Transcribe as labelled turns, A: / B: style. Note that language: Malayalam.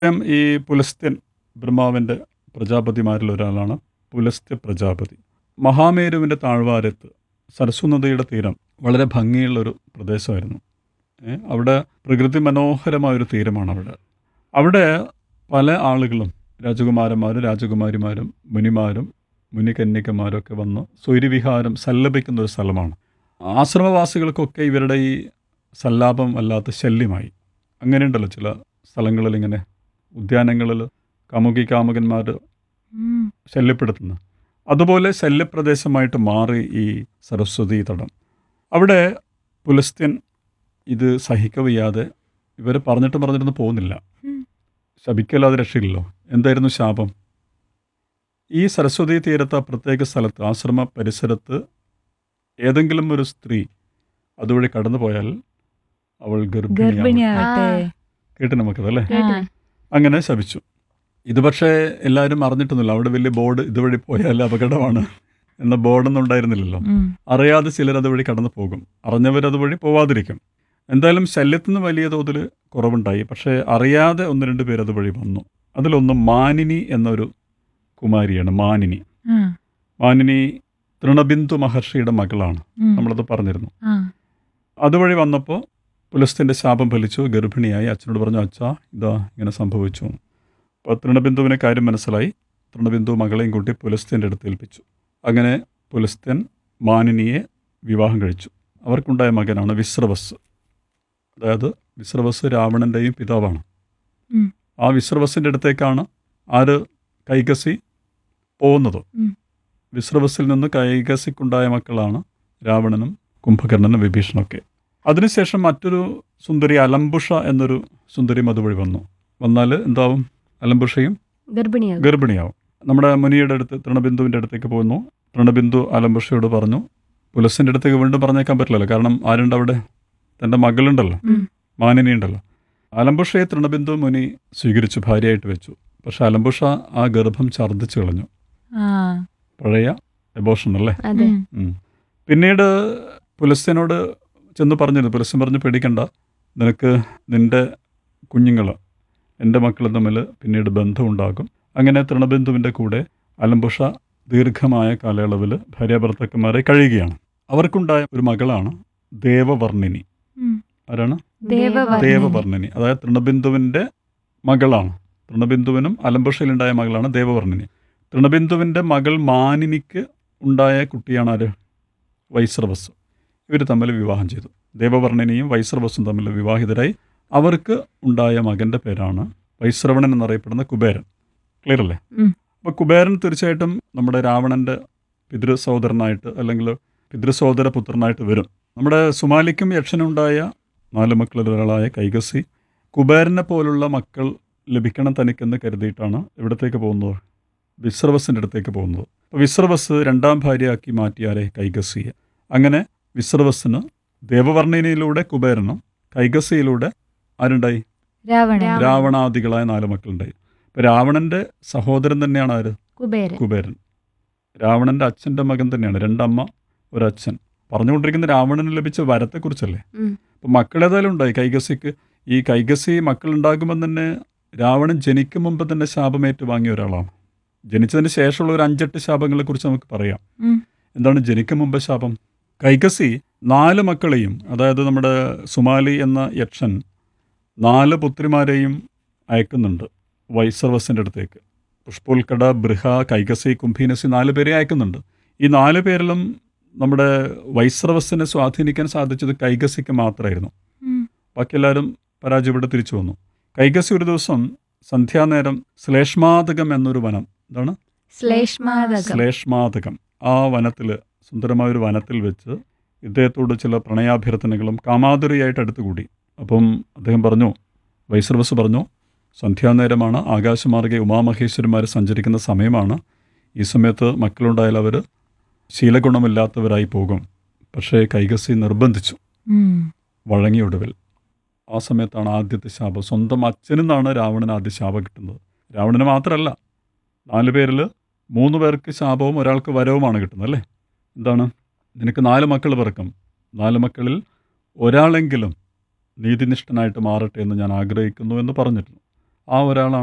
A: അദ്ദേഹം ഈ പുലസ്ത്യൻ ബ്രഹ്മാവിൻ്റെ പ്രജാപതിമാരിൽ ഒരാളാണ് പുലസ്ത്യ പ്രജാപതി മഹാമേരുവിൻ്റെ താഴ്വാരത്ത് സരസ്വ നദിയുടെ തീരം വളരെ ഭംഗിയുള്ളൊരു പ്രദേശമായിരുന്നു ഏ, അവിടെ പ്രകൃതി മനോഹരമായൊരു തീരമാണ് അവിടെ അവിടെ പല ആളുകളും രാജകുമാരന്മാരും രാജകുമാരിമാരും മുനിമാരും മുനികന്യകമാരും ഒക്കെ വന്ന് സ്വൈര്യവിഹാരം സല്ലപിക്കുന്ന ഒരു സ്ഥലമാണ് ആശ്രമവാസികൾക്കൊക്കെ ഇവരുടെ ഈ സല്ലാപം വല്ലാത്ത ശല്യമായി അങ്ങനെയുണ്ടല്ലോ ചില സ്ഥലങ്ങളിൽ ഇങ്ങനെ ഉദ്യാനങ്ങളിൽ കാമുകി കാമുകന്മാർ ശല്യപ്പെടുത്തുന്നു അതുപോലെ ശല്യപ്രദേശമായിട്ട് മാറി ഈ സരസ്വതി തടം അവിടെ പുലസ്ത്യൻ ഇത് സഹിക്കവയ്യാതെ ഇവർ പറഞ്ഞിട്ട് പറഞ്ഞിട്ടൊന്നും പോകുന്നില്ല
B: ഉം.
A: ശപിക്കല്ലാതെ രക്ഷയില്ലല്ലോ എന്തായിരുന്നു ശാപം ഈ സരസ്വതി തീരത്ത് ആ പ്രത്യേക സ്ഥലത്ത് ആശ്രമ പരിസരത്ത് ഏതെങ്കിലും ഒരു സ്ത്രീ അതുവഴി കടന്നു പോയാൽ അവൾ ഗർഭിണിയാവും
B: ഗർഭിണിയാവട്ടെ
A: കേട്ട് നമുക്കതല്ലേ
B: ആ.
A: അങ്ങനെ ശപിച്ചു ഇത് പക്ഷേ എല്ലാവരും അറിഞ്ഞിട്ടൊന്നുമില്ല അവിടെ വലിയ ബോർഡ് ഇതുവഴി പോയാൽ അപകടമാണ് എന്ന ബോർഡൊന്നും ഉണ്ടായിരുന്നില്ലല്ലോ
B: ഉം.
A: അറിയാതെ ചിലർ അതുവഴി കടന്നു പോകും അറിഞ്ഞവർ അതുവഴി പോവാതിരിക്കും എന്തായാലും ശല്യത്തിന് വലിയ തോതിൽ കുറവുണ്ടായി പക്ഷേ അറിയാതെ ഒന്ന് രണ്ട് പേര് അതുവഴി വന്നു അതിലൊന്ന് മാനിനി എന്നൊരു കുമാരിയാണ് മാനിനി
B: ആ.
A: മാനിനി തൃണബിന്ദു മഹർഷിയുടെ മകളാണ്
B: ഉം.
A: നമ്മളത് പറഞ്ഞിരുന്നു
B: ആ.
A: അതുവഴി വന്നപ്പോൾ പുലസ്ത്യൻ്റെ ശാപം ഫലിച്ചു ഗർഭിണിയായി അച്ഛനോട് പറഞ്ഞു അച്ഛാ ഇതാ ഇങ്ങനെ സംഭവിച്ചു അപ്പോൾ തൃണബിന്ദുവിനെ കാര്യം മനസ്സിലായി തൃണബിന്ദു മകളെയും കൂട്ടി പുലസ്ത്യൻ്റെ അടുത്ത് ഏൽപ്പിച്ചു അങ്ങനെ പുലസ്ത്യൻ മാനിനിയെ വിവാഹം കഴിച്ചു അവർക്കുണ്ടായ മകനാണ് വിശ്രവസ് അതായത് വിശ്രവസ് രാവണൻ്റെയും പിതാവാണ്
B: ഉം.
A: ആ വിശ്രവസിൻ്റെ അടുത്തേക്കാണ് ആര് കൈകസി പോകുന്നത്
B: ഉം.
A: വിശ്രവസിൽ നിന്ന് കൈകസിക്കുണ്ടായ മക്കളാണ് രാവണനും കുംഭകർണനും വിഭീഷണൊക്കെ അതിനുശേഷം മറ്റൊരു സുന്ദരി അലംബുഷ എന്നൊരു സുന്ദരി അതുവഴി വന്നു വന്നാൽ എന്താവും അലംബുഷയും
C: ഗർഭിണിയാകും
A: ഗർഭിണിയാവും നമ്മുടെ മുനിയുടെ അടുത്ത് തൃണബിന്ദുവിൻ്റെ അടുത്തേക്ക് പോകുന്നു തൃണബിന്ദു അലംബുഷയോട് പറഞ്ഞു പുലസിൻ്റെ അടുത്തേക്ക് വീണ്ടും പറഞ്ഞേക്കാൻ പറ്റില്ലല്ലോ കാരണം ആരുണ്ട് അവിടെ തൻ്റെ മകളുണ്ടല്ലോ
B: ഉം.
A: മാനിനി ഉണ്ടല്ലോ അലംബുഷയെ തൃണബിന്ദു മുനി സ്വീകരിച്ചു ഭാര്യയായിട്ട് വെച്ചു പക്ഷെ അലംബുഷ ആ ഗർഭം ഛർദ്ദിച്ചു കളഞ്ഞു
B: ആ.
A: പഴയ എബോഷൻ അല്ലേ
C: അതെ
B: ഉം.
A: ഉം. പിന്നീട് പുലസ്ത്യനോട് ചെന്ന് പറഞ്ഞിരുന്നു പുലസ്ത്യൻ പറഞ്ഞു പേടിക്കണ്ട നിനക്ക് നിൻ്റെ കുഞ്ഞുങ്ങൾ എൻ്റെ മക്കൾ തമ്മിൽ പിന്നീട് ബന്ധമുണ്ടാകും അങ്ങനെ തൃണബിന്ദുവിൻ്റെ കൂടെ അലംബുഷ ദീർഘമായ കാലയളവിൽ ഭാര്യാഭർത്തക്കന്മാരെ കഴിയുകയാണ് അവർക്കുണ്ടായ ഒരു മകളാണ് ദേവവർണ്ണിനി
B: ഉം.
A: ആരാണ്
B: ദേവവർണ്ണിനി.
A: ദേവവർണ്ണിനി അതായത് തൃണബിന്ദുവിൻ്റെ മകളാണ് തൃണബിന്ദുവിനും അലംബുഷയിലുണ്ടായ മകളാണ് ദേവവർണ്ണിനി തൃണബിന്ദുവിൻ്റെ മകൾ മാനിനിക്ക് ഉണ്ടായ കുട്ടിയാണ് ആര് വൈശ്രവസ് ഇവർ തമ്മിൽ വിവാഹം ചെയ്തു ദേവവർണ്ണിനിയും വൈശ്രവസും തമ്മിൽ വിവാഹിതരായി അവർക്ക് ഉണ്ടായ മകൻ്റെ പേരാണ് വൈശ്രവണൻ എന്നറിയപ്പെടുന്ന കുബേരൻ ക്ലിയർ അല്ലേ
B: ഉം.
A: അപ്പോൾ കുബേരൻ തീർച്ചയായിട്ടും നമ്മുടെ രാവണൻ്റെ പിതൃ സഹോദരനായിട്ട് അല്ലെങ്കിൽ പിതൃസഹോദര പുത്രനായിട്ട് വരും നമ്മുടെ സുമാലിക്കും യക്ഷനുണ്ടായ നാല് മക്കളിൽ ഒരാളായ കൈകസി കുബേരനെ പോലുള്ള മക്കൾ ലഭിക്കണം തനിക്കെന്ന് കരുതിയിട്ടാണ് ഇവിടത്തേക്ക് പോകുന്നത് വിശ്രവസിൻ്റെ അടുത്തേക്ക് പോകുന്നത് അപ്പോൾ വിശ്രവസ് രണ്ടാം ഭാര്യയാക്കി മാറ്റിയാലേ കൈകസിയെ അങ്ങനെ വിശ്രവസിന് ദേവവർണ്ണിനിയിലൂടെ കുബേരനും കൈകസിയിലൂടെ ആരുണ്ടായി
B: രാവണൻ
C: രാവണൻ.
A: രാവണാദികളായ നാല് മക്കളുണ്ടായി അപ്പോൾ രാവണൻ്റെ സഹോദരൻ തന്നെയാണ് ആര്
C: കുബേരൻ
A: കുബേരൻ രാവണൻ്റെ അച്ഛൻ്റെ മകൻ തന്നെയാണ് രണ്ടമ്മ ഒരച്ഛൻ പറഞ്ഞുകൊണ്ടിരിക്കുന്ന രാവണന് ലഭിച്ച വരത്തെക്കുറിച്ചല്ലേ
C: ഉം.
A: അപ്പം മക്കളേതായാലും ഉണ്ടായി കൈകസിക്ക് ഈ കൈകസി മക്കളുണ്ടാകുമ്പോൾ തന്നെ രാവണൻ ജനിക്കും മുമ്പ് തന്നെ ശാപമേറ്റ് വാങ്ങിയ ഒരാളാണ് ജനിച്ചതിന് ശേഷമുള്ള ഒരു അഞ്ചെട്ട് ശാപങ്ങളെ കുറിച്ച് നമുക്ക് പറയാം
B: ഉം.
A: എന്താണ് ജനിക്കും മുമ്പ് ശാപം കൈകസി നാല് മക്കളെയും അതായത് നമ്മുടെ സുമാലി എന്ന യക്ഷൻ നാല് പുത്രിമാരെയും അയക്കുന്നുണ്ട് വൈസർവസിൻ്റെ അടുത്തേക്ക് പുഷ്പോൽക്കട ബൃഹ കൈകസി കുംഭീനസി നാല് പേരെ അയക്കുന്നുണ്ട് ഈ നാല് പേരിലും നമ്മുടെ വൈസ്രവസിനെ സ്വാധീനിക്കാൻ സാധിച്ചത് കൈകസിക്ക് മാത്രമായിരുന്നു
B: ഉം.
A: ബാക്കി എല്ലാവരും പരാജയപ്പെട്ട് തിരിച്ചു വന്നു കൈകസി ഒരു ദിവസം സന്ധ്യാനേരം ശ്ലേഷ്മാതകം എന്നൊരു വനം എന്താണ്
B: ശ്ലേഷ്മാതകം
A: ശ്ലേഷ്മാതകം ആ വനത്തിൽ സുന്ദരമായൊരു വനത്തിൽ വെച്ച് ഇദ്ദേഹത്തോട് ചില പ്രണയാഭ്യർത്ഥനകളും കാമാതുരിയായിട്ട് അടുത്തുകൂടി അപ്പം അദ്ദേഹം പറഞ്ഞു വൈശ്രവസ് പറഞ്ഞു സന്ധ്യാനേരമാണ് ആകാശമാർഗെ ഉമാമഹേശ്വരന്മാർ സഞ്ചരിക്കുന്ന സമയമാണ് ഈ സമയത്ത് മക്കളുണ്ടായാൽ അവർ ശീലഗുണമില്ലാത്തവരായി പോകും പക്ഷേ കൈകസി നിർബന്ധിച്ചു
B: ഉം.
A: വഴങ്ങിയ ഒടുവിൽ ആ സമയത്താണ് ആദ്യത്തെ ശാപം സ്വന്തം അച്ഛനിൽ നിന്നാണ് രാവണന് ആദ്യ ശാപം കിട്ടുന്നത് രാവണന് മാത്രമല്ല നാല് പേരിൽ മൂന്ന് പേർക്ക് ശാപവും ഒരാൾക്ക് വരവുമാണ് കിട്ടുന്നത് അല്ലേ എന്താണ് നിനക്ക് നാല് മക്കൾ പിറക്കും നാല് മക്കളിൽ ഒരാളെങ്കിലും നീതിനിഷ്ഠനായിട്ട് മാറട്ടെ എന്ന് ഞാൻ ആഗ്രഹിക്കുന്നു എന്ന് പറഞ്ഞിരുന്നു ആ ഒരാളാണ്